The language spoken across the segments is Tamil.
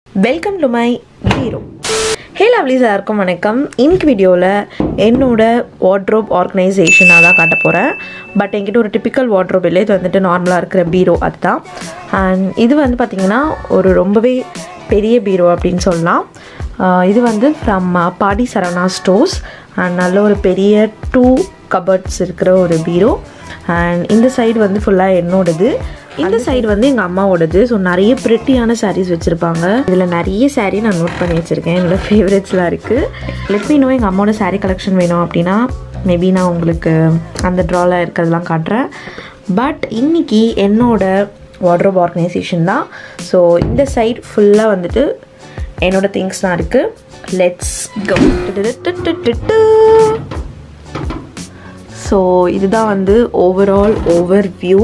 welcome to my hero hey lovelies எல்லாருக்கும் வணக்கம் இன்னைக்கு வீடியோவில் என்னோட வார்ட்ரோப் ஆர்கனைசேஷனாக தான் காட்ட போகிறேன் பட் என்கிட்ட ஒரு டிப்பிக்கல் வார்ட்ரோப் இல்லை இது வந்துட்டு நார்மலாக இருக்கிற பீரோ அதுதான் அண்ட் இது வந்து பார்த்திங்கன்னா ஒரு ரொம்பவே பெரிய பீரோ அப்படின்னு சொல்லலாம் ஆஹ் இது வந்து from Padi Saravana stores and நல்ல ஒரு பெரிய டூ கபர்ட்ஸ் இருக்கிற ஒரு பீரோ அண்ட் இந்த சைடு வந்து ஃபுல்லாக என்னோடது இந்த சைடு வந்து எங்கள் அம்மாவோடது ஸோ நிறைய ப்ரிட்டியான சாரீஸ் வச்சுருப்பாங்க இதில் நிறைய saree நான் நோட் பண்ணி வச்சுருக்கேன் என்னோட ஃபேவரட்ஸ்லாம் இருக்குது லெட் மீ நோ எங்கள் அம்மாவோட saree கலெக்ஷன் வேணும் அப்படின்னா மேபி நான் உங்களுக்கு அந்த ட்ராவில் இருக்கிறதெல்லாம் காட்டுறேன் பட் இன்னைக்கு என்னோட வார்ட்ரோப் ஆர்கனைசேஷன் தான் ஸோ இந்த சைடு ஃபுல்லாக வந்துட்டு என்னோட திங்ஸ் தான் இருக்குது லெட்ஸ் கோ ஸோ இதுதான் வந்து ஓவரால் ஓவர் வியூ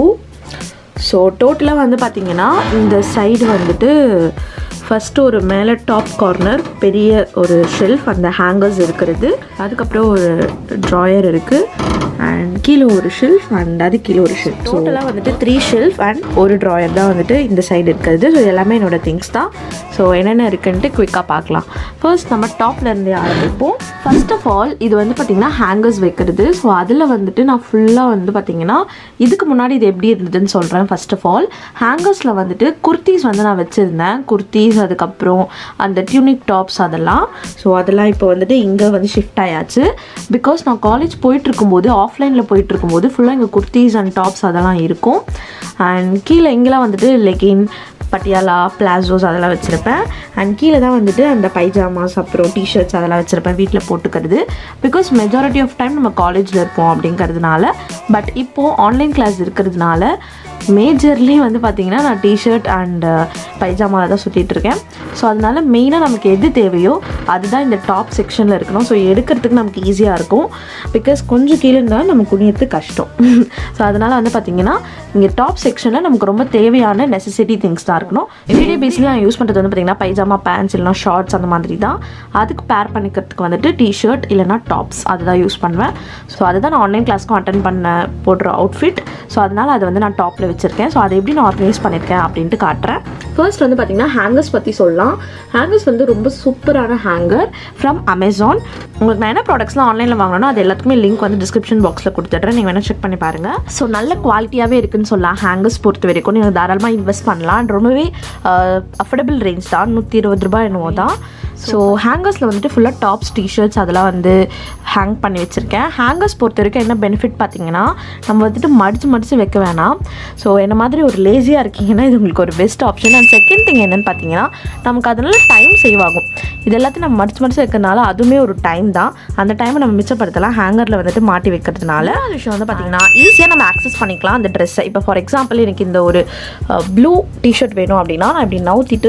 ஸோ டோட்டலாக வந்து பார்த்திங்கன்னா இந்த சைடு வந்துட்டு ஃபஸ்ட்டு ஒரு மேலே டாப் கார்னர் பெரிய ஒரு ஷெல்ஃப் அந்த ஹேங்கர்ஸ் இருக்கிறது அதுக்கப்புறம் ஒரு ட்ராயர் இருக்குது அண்ட் கீழே ஒரு ஷெல்ஃப் அண்ட் அது கீழே ஒரு ஷெல்ஃப் டோட்டலாக வந்துட்டு த்ரீ ஷெல்ஃப் அண்ட் ஒரு ட்ராயர் தான் வந்துட்டு இந்த சைடு இருக்கிறது ஸோ எல்லாமே என்னோட திங்ஸ் தான் ஸோ என்னென்ன இருக்குன்ட்டு குயிக்காக பார்க்கலாம் ஃபர்ஸ்ட் நம்ம டாப்ல இருந்தே ஆரம்பிப்போம் ஃபர்ஸ்ட் ஆஃப் ஆல் இது வந்து பார்த்திங்கன்னா ஹேங்கர்ஸ் வைக்கிறது ஸோ அதில் வந்துட்டு நான் ஃபுல்லாக வந்து பார்த்திங்கன்னா இதுக்கு முன்னாடி இது எப்படி இருந்ததுன்னு சொல்கிறேன் ஃபர்ஸ்ட் ஆஃப் ஆல் ஹேங்கர்ஸில் வந்துட்டு குர்த்திஸ் வந்து நான் வச்சுருந்தேன் குர்த்திஸ் அதுக்கப்புறம் அந்த டியூனிக் டாப்ஸ் அதெல்லாம் ஸோ அதெல்லாம் இப்போ வந்துட்டு இங்கே வந்து ஷிஃப்ட் ஆயாச்சு பிகாஸ் நான் காலேஜ் போயிட்டு இருக்கும்போது ஆஃப்லைனில் போயிட்டு இருக்கும்போது ஃபுல்லாக இங்கே குர்த்திஸ் அண்ட் டாப்ஸ் அதெல்லாம் இருக்கும் அண்ட் கீழே இங்கெல்லாம் வந்துட்டு லெகின் பட்டியாலா பிளாசோஸ் அதெல்லாம் வச்சுருப்பேன் அண்ட் கீழே தான் வந்துட்டு அந்த பைஜாமாஸ் அப்புறம் டிஷர்ட்ஸ் அதெல்லாம் வச்சுருப்பேன் வீட்டில் போட்டுக்கிறது பிகாஸ் மெஜாரிட்டி ஆஃப் டைம் நம்ம காலேஜில் இருப்போம் அப்படிங்கிறதுனால பட் இப்போது ஆன்லைன் கிளாஸ் இருக்கிறதுனால மேஜர்லி வந்து பார்த்திங்கன்னா நான் டிஷர்ட் அண்ட் பைஜாமாவில் தான் சுற்றிட்டு இருக்கேன் ஸோ அதனால மெயினாக நமக்கு எது தேவையோ அதுதான் இந்த டாப் செக்ஷனில் இருக்கணும் ஸோ எடுக்கிறதுக்கு நமக்கு ஈஸியாக இருக்கும் பிகாஸ் கொஞ்சம் கீழே இருந்தாலும் நம்ம குனியறது கஷ்டம் ஸோ அதனால் வந்து பார்த்திங்கன்னா இங்கே டாப் செக்ஷனில் நமக்கு ரொம்ப தேவையான நெசசிட்டி திங்ஸ் தான் இருக்கணும் எவ்ரிடே பேஸில் நான் யூஸ் பண்ணுறது வந்து பார்த்திங்கன்னா பைஜாமா பேண்ட்ஸ் இல்லைனா ஷார்ட்ஸ் அந்த மாதிரி தான் அதுக்கு பேர் பண்ணிக்கிறதுக்கு வந்துட்டு டிஷர்ட் இல்லைனா டாப்ஸ் அதுதான் யூஸ் பண்ணுவேன் ஸோ அதுதான் நான் ஆன்லைன் கிளாஸ்க்கும் அட்டன் பண்ண போடுற அவுட்ஃபிட் ஸோ அதனால் அதை வந்து நான் டாப்பில் வச்சுருக்கேன் ஸோ அதை எப்படி நான் ஆர்கனைஸ் பண்ணியிருக்கேன் அப்படின்ட்டு காட்டுறேன் ஃபர்ஸ்ட் வந்து பார்த்திங்கன்னா ஹேங்கர்ஸ் பற்றி சொல்லலாம் ஹேங்கர்ஸ் வந்து ரொம்ப சூப்பரான ஹேங்கர் ஃப்ரம் அமேசான் உங்களுக்கு நான் என்ன ப்ராடக்ட்ஸ்லாம் ஆன்லைனில் வாங்கினோ அது எல்லாத்துக்குமே லிங்க் வந்து டிஸ்கிரிப்ஷன் பாக்ஸில் கொடுத்துட்றேன் நீங்கள் வேணால் செக் பண்ணி பாருங்கள் ஸோ நல்ல குவாலிட்டியாகவே இருக்குன்னு சொல்லலாம் ஹேங்கர்ஸ் பொறுத்த வரைக்கும் நீங்கள் தாராளமாக இன்வெஸ்ட் பண்ணலாம் ரொம்பவே அஃபோர்டபுள் ரேஞ்ச் தான் நூற்றி இருபது ரூபாய் என்னவோ தான் ஸோ ஹேங்கர்ஸில் வந்துட்டு ஃபுல்லாக டாப்ஸ் டிஷர்ட்ஸ் அதெல்லாம் வந்து ஹேங் பண்ணி வச்சுருக்கேன் ஹேங்கர்ஸ் பொறுத்த வரைக்கும் என்ன பெனிஃபிட் பார்த்தீங்கன்னா நம்ம வந்துட்டு மடித்து மடித்து வைக்க வேணாம் ஸோ என்ன மாதிரி ஒரு லேசியாக இருக்கீங்கன்னா இது உங்களுக்கு ஒரு best option and second thing என்னென்னு பார்த்தீங்கன்னா நமக்கு அதனால டைம் சேவ் ஆகும் இது எல்லாத்தையும் நம்ம மடித்து மடித்து வைக்கிறதுனால அதுவுமே ஒரு டைம் தான் அந்த டைமை நம்ம மிச்சப்படுத்தலாம் ஹேங்கரில் வந்துட்டு மாட்டி வைக்கிறதுனால ஒரு விஷயம் வந்து பார்த்தீங்கன்னா ஈஸியாக நம்ம ஆக்சஸ் பண்ணிக்கலாம் அந்த ட்ரெஸ்ஸை இப்போ ஃபார் எக்ஸாம்பிள் எனக்கு இந்த ஒரு ப்ளூ டிஷர்ட் வேணும் அப்படின்னா நான் இப்படி நவுத்திட்டு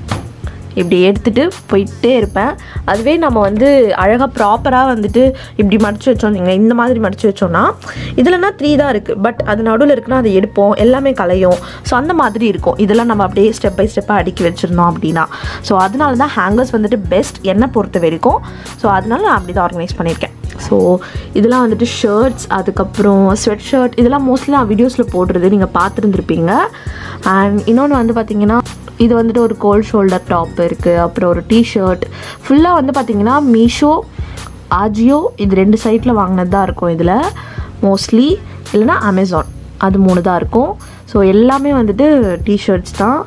இப்படி எடுத்துகிட்டு போயிட்டே இருப்பேன் அதுவே நம்ம வந்து அழகாக ப்ராப்பராக வந்துட்டு இப்படி மடித்து வச்சோம் நீங்கள் இந்த மாதிரி மடித்து வச்சோம்னா இதுலனா த்ரீ தான் இருக்குது பட் அது நடுவில் இருக்குன்னா அதை எடுப்போம் எல்லாமே கலையும் ஸோ அந்த மாதிரி இருக்கும் இதெல்லாம் நம்ம அப்படியே ஸ்டெப் பை ஸ்டெப்பாக அடுக்கி வச்சிருந்தோம் அப்படின்னா ஸோ அதனால தான் ஹேங்கர்ஸ் வந்துட்டு பெஸ்ட் என்னை பொறுத்த வரைக்கும் ஸோ அதனால நான் அப்படி தான் ஆர்கனைஸ் பண்ணியிருக்கேன் ஸோ இதெல்லாம் வந்துட்டு ஷர்ட்ஸ் அதுக்கப்புறம் ஸ்வெட் ஷர்ட் இதெல்லாம் மோஸ்ட்லி நான் வீடியோஸில் போடுறது நீங்கள் பார்த்துருந்துருப்பீங்க அண்ட் இன்னொன்று வந்து பார்த்தீங்கன்னா இது வந்துட்டு ஒரு கோல்ட் ஷோல்டர் டாப் இருக்குது அப்புறம் ஒரு டிஷர்ட் ஃபுல்லாக வந்து பார்த்தீங்கன்னா மீஷோ ஆஜியோ இது ரெண்டு சைட்டில் வாங்கினது தான் இருக்கும் இதில் மோஸ்ட்லி இல்லைனா அமேசான் அது மூணு தான் இருக்கும் ஸோ எல்லாமே வந்துட்டு டிஷர்ட்ஸ் தான்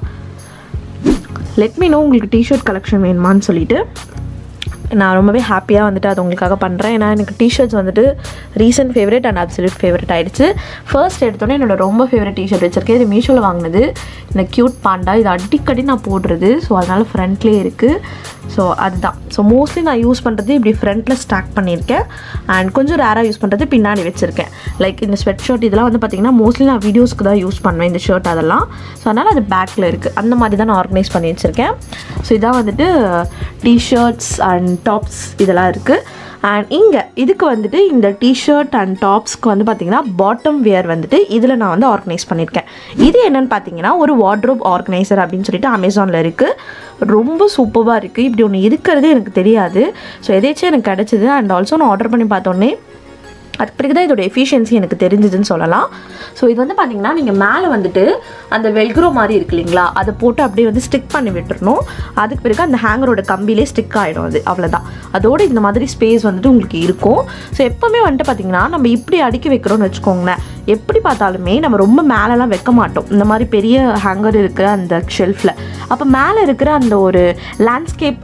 லெட் மீ நோ உங்களுக்கு டிஷர்ட் கலெக்ஷன் வேணுமான்னு சொல்லிட்டு நான் ரொம்பவே ஹாப்பியாக வந்துட்டு அது உங்களுக்காக பண்ணுறேன் ஏன்னா எனக்கு டிஷர்ட்ஸ் வந்துட்டு recent favourite and absolute favourite ஆகிடுச்சு ஃபர்ஸ்ட் எடுத்தோன்னே என்னோட ரொம்ப ஃபேவரட் டிஷர்ட் வச்சுருக்கேன் இது மீஷோவில் வாங்கினது இந்த க்யூட் பாண்டா இது அடிக்கடி நான் போடுறது ஸோ அதனால் ஃப்ரண்ட்லேயே இருக்குது ஸோ அதுதான் ஸோ மோஸ்ட்லி நான் யூஸ் பண்ணுறது இப்படி ஃப்ரண்ட்டில் ஸ்டாக் பண்ணியிருக்கேன் அண்ட் கொஞ்சம் ரேராக யூஸ் பண்ணுறது பின்னாடி வச்சுருக்கேன் லைக் இந்த ஸ்வெட் ஷர்ட் இதெல்லாம் வந்து பார்த்திங்கன்னா மோஸ்ட்லி நான் வீடியோஸ்க்கு தான் யூஸ் பண்ணுவேன் இந்த ஷர்ட் அதெல்லாம் ஸோ அதனால் அது பேக்கில் இருக்குது அந்த மாதிரி தான் நான் ஆர்கனைஸ் பண்ணி வச்சுருக்கேன் ஸோ இதான் வந்துட்டு டிஷர்ட்ஸ் அண்ட் டாப்ஸ் இதெல்லாம் இருக்குது அண்ட் இங்கே இதுக்கு வந்துட்டு இந்த டிஷர்ட் அண்ட் டாப்ஸ்க்கு வந்து பார்த்தீங்கன்னா பாட்டம் வியர் வந்துட்டு இதில் நான் வந்து ஆர்கனைஸ் பண்ணியிருக்கேன் இது என்னென்னு பார்த்தீங்கன்னா ஒரு வார்ட்ரோப் ஆர்கனைசர் அப்படின்னு சொல்லிட்டு அமேசானில் இருக்குது ரொம்ப சூப்பராக இருக்குது இப்படி ஒன்று இருக்கிறது எனக்கு தெரியாது ஸோ எதேச்சும் எனக்கு கிடச்சிது அண்ட் ஆல்சோ நான் ஆர்டர் பண்ணி பார்த்தோன்னே அதுக்கு பிறகு தான் இதோட எஃபிஷியன்சி எனக்கு தெரிஞ்சுதுன்னு சொல்லலாம் ஸோ இது வந்து பார்த்தீங்கன்னா நீங்கள் மேலே வந்துட்டு அந்த வெல்க்ரோ மாதிரி இருக்கு இல்லைங்களா அதை போட்டு அப்படியே வந்து ஸ்டிக் பண்ணி விட்டுறணும் அதுக்கு பிறகு அந்த ஹேங்கரோட கம்பிலே ஸ்டிக் ஆகிடும் அது அவ்வளோதான் அதோட இந்த மாதிரி ஸ்பேஸ் வந்துட்டு உங்களுக்கு இருக்கும் ஸோ எப்போவுமே வந்துட்டு பார்த்தீங்கன்னா நம்ம இப்படி அடுக்கி வைக்கிறோம்னு வச்சுக்கோங்களேன் எப்படி பார்த்தாலுமே நம்ம ரொம்ப மேலெலாம் வைக்க மாட்டோம் இந்த மாதிரி பெரிய ஹேங்கர் இருக்கிற அந்த ஷெல்ஃபில் அப்போ மேலே இருக்கிற அந்த ஒரு லேண்ட்ஸ்கேப்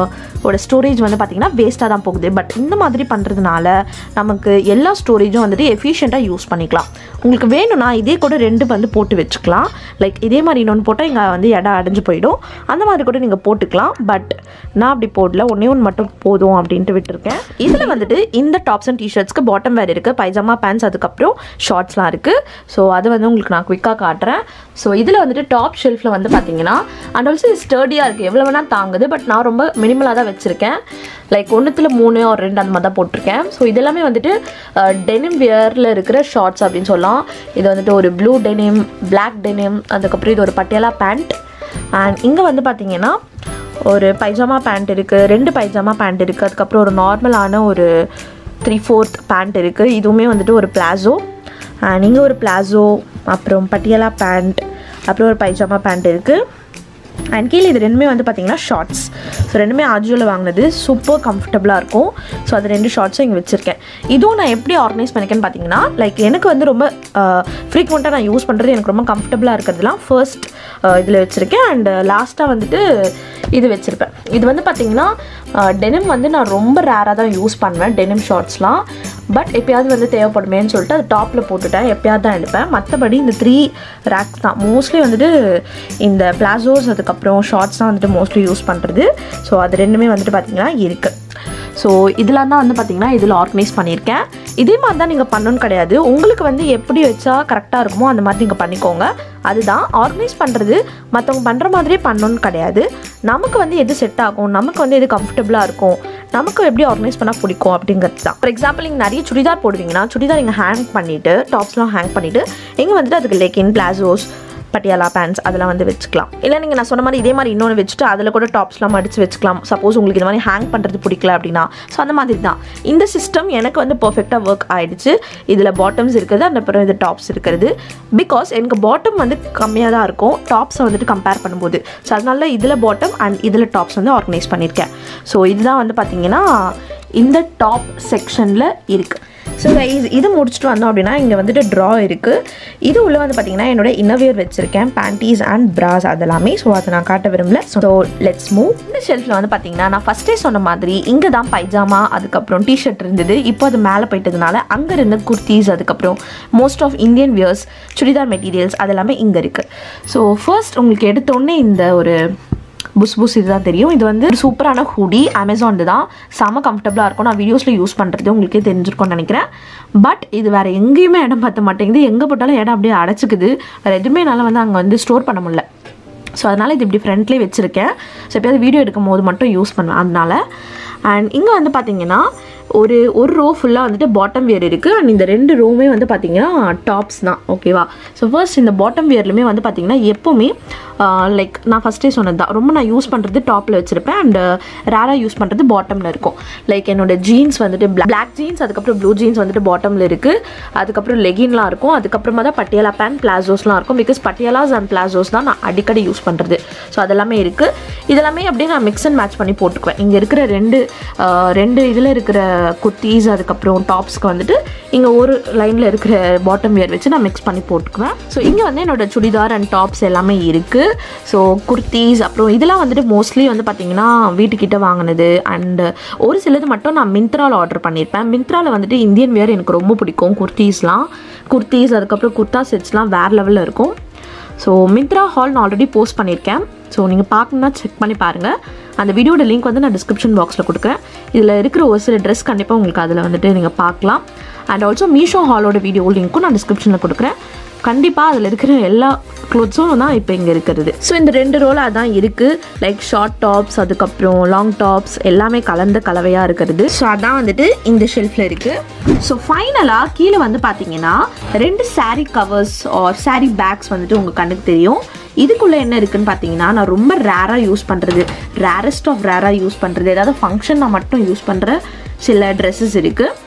ஓட ஸ்டோரேஜ் வந்து பார்த்திங்கன்னா வேஸ்ட்டாக தான் போகுது பட் இந்த மாதிரி பண்ணுறதுனால நமக்கு எல்லா ஸ்டோரேஜும் வந்துட்டு எஃபிஷியண்ட்டாக யூஸ் பண்ணிக்கலாம் உங்களுக்கு வேணும்னா இதே கூட ரெண்டு வந்து போட்டு வச்சுக்கலாம் லைக் இதே மாதிரி இன்னொன்று போட்டால் இங்கே வந்து இடம் அடைஞ்சு போயிடும் அந்த மாதிரி கூட நீங்கள் போட்டுக்கலாம் பட் நான் அப்படி போடல ஒன்றே ஒன்று மட்டும் போதும் அப்படின்ட்டு விட்டுருக்கேன் இதில் வந்துட்டு இந்த டாப்ஸ் அண்ட் டிஷர்ட்ஸ்க்கு பாட்டம் வேர் இருக்குது பைஜாமா பேண்ட்ஸ் அதுக்கப்புறம் ஷார்ட்ஸ்லாம் இருக்குது ஸோ அது வந்து உங்களுக்கு நான் குயிக்காக காட்டுறேன் ஸோ இதில் வந்துட்டு டாப் ஷெல்ஃபில் வந்து பார்த்தீங்கன்னா அண்ட் ஆல்சோ இது ஸ்டர்டியாக இருக்குது எவ்வளோ வேணால் தாங்குது பட் நான் ரொம்ப மினிமலாக தான் வச்சுருக்கேன் லைக் ஒன்றுத்தில் மூணு ஒரு ரெண்டு அந்த மாதிரி தான் போட்டிருக்கேன் ஸோ இதெல்லாமே வந்துட்டு டெனிம் வியரில் இருக்கிற ஷார்ட்ஸ் அப்படின்னு சொல்லலாம் இது வந்துட்டு ஒரு ப்ளூ டெனிம் பிளாக் டெனிம் அதுக்கப்புறம் இது ஒரு பட்டியாலா பேண்ட் அண்ட் இங்கே வந்து பார்த்தீங்கன்னா ஒரு பைஜாமா பேண்ட் இருக்குது ரெண்டு பைஜாமா பேண்ட் இருக்குது அதுக்கப்புறம் ஒரு நார்மலான ஒரு த்ரீ ஃபோர்த் பேண்ட் இருக்குது இதுவுமே வந்துட்டு ஒரு பிளாசோ அண்ட் இங்கே ஒரு பிளாசோ அப்புறம் பட்டியாலா பேண்ட் அப்புறம் ஒரு பைஜாமா பேண்ட் இருக்குது அண்ட் கீழே இது ரெண்டுமே வந்து பார்த்தீங்கன்னா ஷார்ட்ஸ் ஸோ ரெண்டுமே ஆஜியோவில் வாங்கினது சூப்பர் கம்ஃபர்டபுளாக இருக்கும் ஸோ அது ரெண்டு ஷார்ட்ஸும் இங்கே வச்சுருக்கேன் இதுவும் நான் எப்படி ஆர்கனைஸ் பண்ணிக்கேன்னு பார்த்தீங்கன்னா லைக் எனக்கு வந்து ரொம்ப ஃப்ரீக்வெண்ட்டாக நான் யூஸ் பண்ணுறது எனக்கு ரொம்ப கம்ஃபர்டபுளாக இருக்கிறதுலாம் ஃபர்ஸ்ட் இதில் வச்சுருக்கேன் அண்ட் லாஸ்ட்டாக வந்துட்டு இது வச்சுருப்பேன் இது வந்து பார்த்தீங்கன்னா டெனிம் வந்து நான் ரொம்ப ரேராக தான் யூஸ் பண்ணுவேன் டெனிம் ஷார்ட்ஸ்லாம் பட் எப்பயாவது வந்து தேவைப்படுமேன்னு சொல்லிட்டு அது டாப்பில் போட்டுட்டேன் எப்பயாவது தான் எடுப்பேன் மற்றபடி இந்த த்ரீ ரேக்ஸ் தான் மோஸ்ட்லி வந்துட்டு இந்த பிளாசோஸ் அதுக்கப்புறம் ஷார்ட்ஸ் தான் வந்துட்டு மோஸ்ட்லி யூஸ் பண்ணுறது ஸோ அது ரெண்டுமே வந்துட்டு பார்த்திங்கன்னா இருக்குது ஸோ இதெல்லாம் தான் வந்து பார்த்திங்கன்னா இதில் ஆர்கனைஸ் பண்ணியிருக்கேன் இதே மாதிரி தான் நீங்கள் பண்ணணும்னு கிடையாது உங்களுக்கு வந்து எப்படி வச்சா கரெக்டாக இருக்குமோ அந்த மாதிரி நீங்கள் பண்ணிக்கோங்க அதுதான் ஆர்கனைஸ் பண்ணுறது மற்றவங்க பண்ணுற மாதிரியே பண்ணணும்னு கிடையாது நமக்கு வந்து எது செட் ஆகும் நமக்கு வந்து எது கம்ஃபர்டபுளாக இருக்கும் நமக்கு எப்படி ஆர்கனைஸ் பண்ணால் பிடிக்கும் அப்படிங்கிறது தான் ஃபார் எக்ஸாம்பிள் நீங்கள் நிறைய சுடிதார் போடுவீங்கன்னா சுடிதார் நீங்கள் ஹேங் பண்ணிவிட்டு டாப்ஸ்லாம் ஹேங் பண்ணிவிட்டு இங்கே வந்துட்டு அதுக்கு லெக்கின் பிளாசோஸ் பட்டியாலா பேண்ட்ஸ் அதெல்லாம் வந்து வச்சுக்கலாம் இல்லை நீங்கள் நான் சொன்ன மாதிரி இதே மாதிரி இன்னொன்று வச்சுட்டு அதில் கூட டாப்ஸ்லாம் மடித்து வச்சுக்கலாம் சப்போஸ் உங்களுக்கு இந்த மாதிரி ஹேங் பண்ணுறது பிடிக்கல அப்படின்னா ஸோ அந்த மாதிரி தான் இந்த சிஸ்டம் எனக்கு வந்து பர்ஃபெக்டாக ஒர்க் ஆகிடுச்சு இதில் பாட்டம்ஸ் இருக்குது அந்த அப்புறம் இது டாப்ஸ் இருக்கிறது பிகாஸ் எனக்கு பாட்டம் வந்து கம்மியாக தான் இருக்கும் டாப்ஸை வந்துட்டு கம்பேர் பண்ணும்போது ஸோ அதனால இதில் பாட்டம் அண்ட் இதில் டாப்ஸ் வந்து ஆர்கனைஸ் பண்ணியிருக்கேன் ஸோ இதுதான் வந்து பார்த்திங்கன்னா இந்த டாப் செக்ஷனில் இருக்குது ஸோ இது இது முடிச்சுட்டு வந்தோம் அப்படின்னா இங்கே வந்துட்டு ட்ரா இருக்குது இது உள்ளே வந்து பார்த்தீங்கன்னா என்னோட இன்னவியர் வச்சுருக்கேன் பேண்டீஸ் அண்ட் ப்ராஸ் அதெல்லாமே ஸோ அதை நான் காட்ட விரும்பல ஸோ லெட்ஸ் மூவ் இந்த ஷெல்ஃபில் வந்து பார்த்தீங்கன்னா நான் ஃபஸ்ட்டே சொன்ன மாதிரி இங்கே தான் பைஜாமா அதுக்கப்புறம் டிஷர்ட் இருந்தது இப்போ அது மேலே போயிட்டதுனால அங்கே இருந்த குர்த்தீஸ் அதுக்கப்புறம் most of Indian wears churidar materials அதெல்லாமே இங்கே இருக்குது ஸோ ஃபர்ஸ்ட் உங்களுக்கு எடுத்தோடனே இந்த ஒரு புஸ் புஸ் இதுதான் தெரியும் இது வந்து சூப்பரான ஹூடி அமேசான் தான் செம கம்ஃபர்டபுளாக இருக்கும் நான் வீடியோஸில் யூஸ் பண்ணுறது உங்களுக்கே தெரிஞ்சிருக்கும்னு நினைக்கிறேன் பட் இது வேறு எங்கேயுமே இடம் பார்த்த மாட்டேங்குது எங்கே போட்டாலும் இடம் அப்படியே அடைச்சிக்குது வேறு எதுவுமே என்னால் வந்து அங்கே வந்து ஸ்டோர் பண்ண முடியல ஸோ அதனால் இது இப்படி ஃப்ரண்ட்லேயே வச்சுருக்கேன் ஸோ எப்போயாவது வீடியோ எடுக்கும் போது மட்டும் யூஸ் பண்ணுவேன் அதனால் அண்ட் இங்கே வந்து பார்த்தீங்கன்னா ஒரு ஒரு ரோ ஃபுல்லாக வந்துட்டு பாட்டம் வியர் இருக்குது அண்ட் இந்த ரெண்டு ரோவுமே வந்து பார்த்தீங்கன்னா டாப்ஸ் தான் ஓகேவா ஸோ ஃபர்ஸ்ட் இந்த பாட்டம் வியர்லையுமே வந்து பார்த்தீங்கன்னா எப்போவுமே லைக் நான் ஃபஸ்ட்டே சொன்னது தான் ரொம்ப நான் யூஸ் பண்ணுறது டாப்பில் வச்சுருப்பேன் அண்ட் ரேராக யூஸ் பண்ணுறது பாட்டமில் இருக்கும் லைக் என்னோட ஜீன்ஸ் வந்துட்டு பிளாக் ஜீன்ஸ் அதுக்கப்புறம் ப்ளூ ஜீன்ஸ் வந்துட்டு பாட்டமில் இருக்குது அதுக்கப்புறம் லெகின்லாம் இருக்கும் அதுக்கப்புறமா தான் பட்டியாலா பேண்ட் பிளாசோஸ்லாம் இருக்கும் பிகாஸ் பட்டியாலாஸ் அண்ட் பிளாசோஸ் தான் நான் அடிக்கடி யூஸ் பண்ணுறது ஸோ அதெல்லாமே இருக்குது இதெல்லாமே அப்படியே நான் மிக்ஸ் அண்ட் மேட்ச் பண்ணி போட்டுக்குவேன் இங்கே இருக்கிற ரெண்டு ரெண்டு இதில் இருக்கிற குர்த்தீஸ் அதுக்கப்புறம் டாப்ஸ்க்கு வந்துட்டு இங்கே ஒரு லைனில் இருக்கிற பாட்டம் வியர் வச்சு நான் மிக்ஸ் பண்ணி போட்டுக்குவேன் ஸோ இங்கே வந்து என்னோட சுடிதார் அண்ட் டாப்ஸ் எல்லாமே இருக்குது ஸோ குர்த்தீஸ் அப்புறம் இதெல்லாம் வந்துட்டு மோஸ்ட்லி வந்து பார்த்திங்கன்னா வீட்டுக்கிட்ட வாங்கினது அண்டு ஒரு சிலது மட்டும் நான் மிந்த்ராவில் ஆர்டர் பண்ணியிருப்பேன் மிந்த்ராவில் வந்துட்டு இந்தியன் வியர் எனக்கு ரொம்ப பிடிக்கும் குர்த்தீஸ்லாம் குர்த்தீஸ் அதுக்கப்புறம் குர்த்தா செட்ஸ்லாம் வேறு லெவலில் இருக்கும் ஸோ மிந்த்ரா ஹால் நான் ஆல்ரெடி போஸ்ட் பண்ணியிருக்கேன் ஸோ நீங்கள் பார்க்கணுன்னா செக் பண்ணி பாருங்கள் அந்த வீடியோட லிங்க் வந்து நான் டிஸ்கிரிப்ஷன் பாக்ஸில் கொடுக்குறேன் இதில் இருக்கிற ஒரு சில ட்ரெஸ் கண்டிப்பாக உங்களுக்கு அதில் வந்துட்டு நீங்கள் பார்க்கலாம் அண்ட் ஆல்சோ மீஷோ ஹாலோட வீடியோ லிங்க்கும் நான் டிஸ்கிரிப்ஷனில் கொடுக்குறேன் கண்டிப்பாக அதில் இருக்கிற எல்லா க்ளோத்ஸும் தான் இப்போ இங்கே இருக்கிறது ஸோ இந்த ரெண்டு ரோல் அதான் இருக்குது லைக் ஷார்ட் டாப்ஸ் அதுக்கப்புறம் லாங் டாப்ஸ் எல்லாமே கலந்த கலவையாக இருக்கிறது ஸோ அதான் வந்துட்டு இந்த ஷெல்ஃபில் இருக்குது ஸோ ஃபைனலாக கீழே வந்து பார்த்தீங்கன்னா ரெண்டு saree covers or saree bags வந்துட்டு உங்கள் கண்ணுக்கு தெரியும் இதுக்குள்ளே என்ன இருக்குன்னு பார்த்தீங்கன்னா நான் ரொம்ப ரேராக யூஸ் பண்ணுறது ரேரஸ்ட் ஆஃப் ரேராக யூஸ் பண்ணுறது ஏதாவது ஃபங்க்ஷன் நான் மட்டும் யூஸ் பண்ணுற சில ட்ரெஸ்ஸஸ் இருக்குது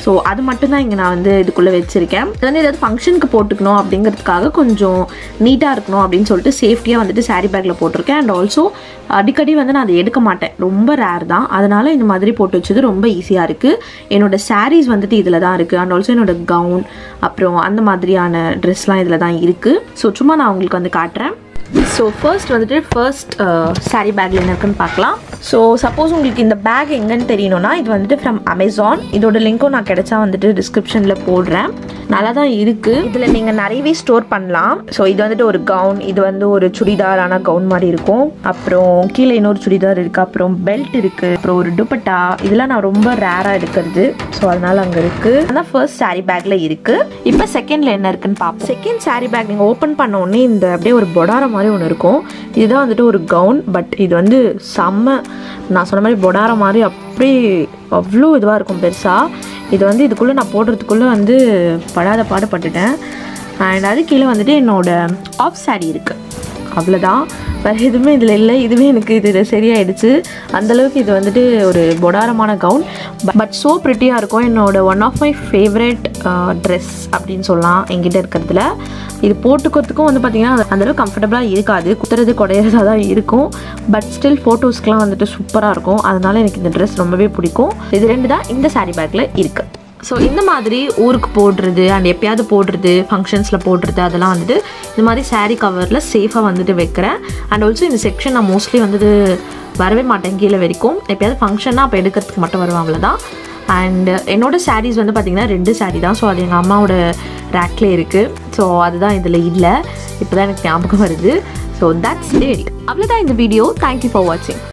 ஸோ அது மட்டும் தான் இங்கே நான் வந்து இதுக்குள்ளே வச்சுருக்கேன் இது வந்து ஏதாவது ஃபங்க்ஷனுக்கு போட்டுக்கணும் அப்படிங்கிறதுக்காக கொஞ்சம் நீட்டாக இருக்கணும் அப்படின்னு சொல்லிட்டு சேஃப்டியாக வந்துட்டு சாரீ பேக்கில் போட்டிருக்கேன் அண்ட் ஆல்சோ அடிக்கடி வந்து நான் அதை எடுக்க மாட்டேன் ரொம்ப ரேர் தான் அதனால் இந்த மாதிரி போட்டு வச்சது ரொம்ப ஈஸியாக இருக்குது என்னோட சாரீஸ் வந்துட்டு இதில் தான் இருக்குது அண்ட் ஆல்சோ என்னோட கவுன் அப்புறம் அந்த மாதிரியான ட்ரெஸ்லாம் இதில் தான் இருக்குது ஸோ சும்மா நான் உங்களுக்கு வந்து காட்டுறேன் ஸோ ஃபர்ஸ்ட் வந்துட்டு ஃபர்ஸ்ட் சாரீ பேக்கில் என்ன இருக்குன்னு பார்க்கலாம் ஸோ சப்போஸ் உங்களுக்கு இந்த பேக் எங்கன்னு தெரியணும்னா இது வந்துட்டு ஃப்ரம் அமேசான் இதோட லிங்க்கும் நான் கிடைச்சா வந்துட்டு டிஸ்கிரிப்ஷனில் போடுறேன் நல்லா தான் இருக்குது இதில் நீங்கள் நிறையவே ஸ்டோர் பண்ணலாம் ஸோ இது வந்துட்டு ஒரு கவுன் இது வந்து ஒரு சுடிதாரான கவுன் மாதிரி இருக்கும் அப்புறம் கீழே இன்னொரு சுடிதார் இருக்குது அப்புறம் பெல்ட் இருக்குது அப்புறம் ஒரு துப்பட்டா இதெல்லாம் நான் ரொம்ப ரேராக எடுக்கிறது ஸோ அதனால அங்கே இருக்குது அதான் ஃபர்ஸ்ட் சாரீ பேக்கில் இருக்குது இப்போ செகண்டில் என்ன இருக்குன்னு பார்ப்போம் செகண்ட் சாரீ பேக் நீங்கள் ஓப்பன் பண்ண உடனே இந்த அப்படியே ஒரு பொடார மாதிரி ஒன்று இருக்கும் இதுதான் வந்துட்டு ஒரு கவுன் பட் இது வந்து செம்ம நான் சொன்ன மாதிரி பொடார மாதிரி அப்படியே அவ்வளோ இதுவாக இருக்கும் பெருசாக இது வந்து இதுக்குள்ளே நான் போடுறதுக்குள்ளே வந்து படாத பாடுபட்டுட்டேன் அண்ட் அது கீழே வந்துட்டு என்னோட ஆஃப் சாரீ இருக்குது அவ்வளோதான் வேறு எதுவுமே இதில் இல்லை இதுவே எனக்கு இது சரியாயிடுச்சு அந்தளவுக்கு இது வந்துட்டு ஒரு பொடாரமான கவுன் பட் ஸோ ப்ரிட்டியாக இருக்கும் என்னோட one of my favourite dress அப்படின்னு சொல்லலாம் என்கிட்ட இருக்கிறதுல இது போட்டுக்கிறதுக்கும் வந்து பார்த்திங்கன்னா அந்தளவுக்கு கம்ஃபர்டபுளாக இருக்காது குத்துறது குடையிறதா தான் இருக்கும் பட் ஸ்டில் ஃபோட்டோஸ்க்கெலாம் வந்துட்டு சூப்பராக இருக்கும் அதனால எனக்கு இந்த ட்ரெஸ் ரொம்பவே பிடிக்கும் இது ரெண்டு தான் இந்த சாரீ பேக்கில் இருக்குது ஸோ இந்த மாதிரி ஊருக்கு போடுறது அண்ட் எப்பயாவது போடுறது ஃபங்க்ஷன்ஸில் போடுறது அதெல்லாம் வந்துட்டு இந்த மாதிரி சாரீ கவரில் சேஃபாக வந்துட்டு வைக்கிறேன் அண்ட் ஆல்சோ இந்த செக்ஷன் நான் மோஸ்ட்லி வந்துட்டு வரவே மாட்டேன் கீழே வரைக்கும் எப்பயாவது ஃபங்க்ஷன்னா அப்போ எடுக்கிறதுக்கு மட்டும் வருவேன் அவ்வளோதான் அண்ட் என்னோட சாரீஸ் வந்து பார்த்திங்கன்னா ரெண்டு சாரீ தான் ஸோ அது எங்கள் அம்மாவோட ரேக்லேயே இருக்குது ஸோ அதுதான் இதில் இல்லை இப்போ தான் எனக்கு ஞாபகம் வருது ஸோ தட்ஸ் டேட் அவ்வளோதான் இந்த வீடியோ தேங்க்யூ ஃபார் வாட்சிங்